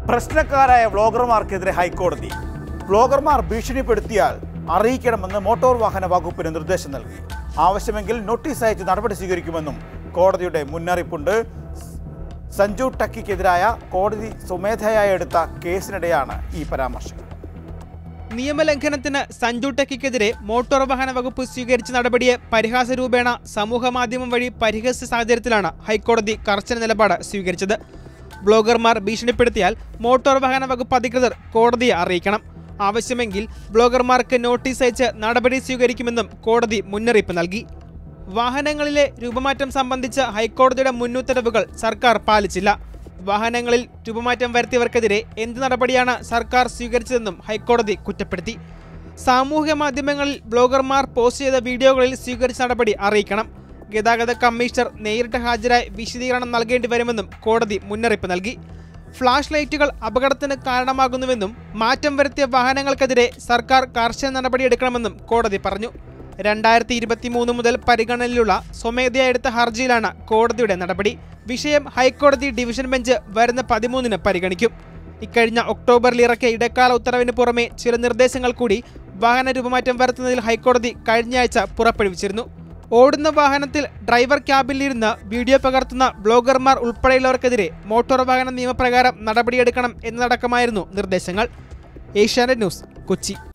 പ്രശ്നക്കാരായ വ്ളോഗർമാർക്കെതിരെ ഹൈക്കോടതി വ്ളോഗർമാർ ഭീഷണിപ്പെടുത്തിയാൽ അറിയിക്കണമെന്ന് മോട്ടോർ വാഹന വകുപ്പിന് നിർദ്ദേശം നൽകി ആവശ്യമെങ്കിൽ നോട്ടീസ് അയച്ച് നടപടി സ്വീകരിക്കുമെന്നും കോടതിയുടെ മുന്നറിയിപ്പുണ്ട് സഞ്ജു ടക്കിക്കെതിരായ കോടതി സ്വമേധയായി എടുത്ത കേസിനിടെയാണ് ഈ പരാമർശം നിയമലംഘനത്തിന് സഞ്ജു ടെക്കിക്കെതിരെ മോട്ടോർ വാഹന വകുപ്പ് സ്വീകരിച്ച നടപടിയെ പരിഹാസ രൂപേണ സമൂഹ മാധ്യമം വഴി പരിഹസിച്ച സാഹചര്യത്തിലാണ് ഹൈക്കോടതി കർശന നിലപാട് സ്വീകരിച്ചത് ബ്ലോഗർമാർ ഭീഷണിപ്പെടുത്തിയാൽ മോട്ടോർ വാഹന വകുപ്പ് അധികൃതർ കോടതിയെ അറിയിക്കണം ആവശ്യമെങ്കിൽ ബ്ലോഗർമാർക്ക് നോട്ടീസ് അയച്ച് നടപടി സ്വീകരിക്കുമെന്നും കോടതി മുന്നറിയിപ്പ് നൽകി വാഹനങ്ങളിലെ രൂപമാറ്റം സംബന്ധിച്ച ഹൈക്കോടതിയുടെ മുന്നുത്തരവുകൾ സർക്കാർ പാലിച്ചില്ല വാഹനങ്ങളിൽ രൂപമാറ്റം വരുത്തിയവർക്കെതിരെ എന്ത് നടപടിയാണ് സർക്കാർ സ്വീകരിച്ചതെന്നും ഹൈക്കോടതി കുറ്റപ്പെടുത്തി സാമൂഹ്യ മാധ്യമങ്ങളിൽ ബ്ലോഗർമാർ പോസ്റ്റ് ചെയ്ത വീഡിയോകളിൽ സ്വീകരിച്ച നടപടി അറിയിക്കണം ഗതാഗത കമ്മീഷണർ നേരിട്ട് ഹാജരായി വിശദീകരണം നൽകേണ്ടി വരുമെന്നും കോടതി മുന്നറിയിപ്പ് നൽകി ഫ്ലാഷ് ലൈറ്റുകൾ അപകടത്തിന് കാരണമാകുന്നുവെന്നും മാറ്റം വരുത്തിയ വാഹനങ്ങൾക്കെതിരെ സർക്കാർ കർശന നടപടിയെടുക്കണമെന്നും കോടതി പറഞ്ഞു രണ്ടായിരത്തി ഇരുപത്തി മൂന്ന് മുതൽ പരിഗണനയിലുള്ള സ്വമേധയാ എടുത്ത ഹർജിയിലാണ് കോടതിയുടെ നടപടി വിഷയം ഹൈക്കോടതി ഡിവിഷൻ ബെഞ്ച് വരുന്ന പതിമൂന്നിന് പരിഗണിക്കും ഇക്കഴിഞ്ഞ ഒക്ടോബറിൽ ഇറക്കിയ ഇടക്കാല ഉത്തരവിന് പുറമെ ചില നിർദ്ദേശങ്ങൾ കൂടി വാഹന രൂപമാറ്റം വരുത്തുന്നതിൽ ഹൈക്കോടതി കഴിഞ്ഞയാഴ്ച പുറപ്പെടുവിച്ചിരുന്നു ഓടുന്ന വാഹനത്തിൽ ഡ്രൈവർ ക്യാബിലിരുന്ന് വീഡിയോ പകർത്തുന്ന ബ്ലോഗർമാർ ഉൾപ്പെടെയുള്ളവർക്കെതിരെ മോട്ടോർ വാഹന നിയമപ്രകാരം നടപടിയെടുക്കണം എന്നതടക്കമായിരുന്നു നിർദ്ദേശങ്ങൾ ഏഷ്യാനെറ്റ് ന്യൂസ് കൊച്ചി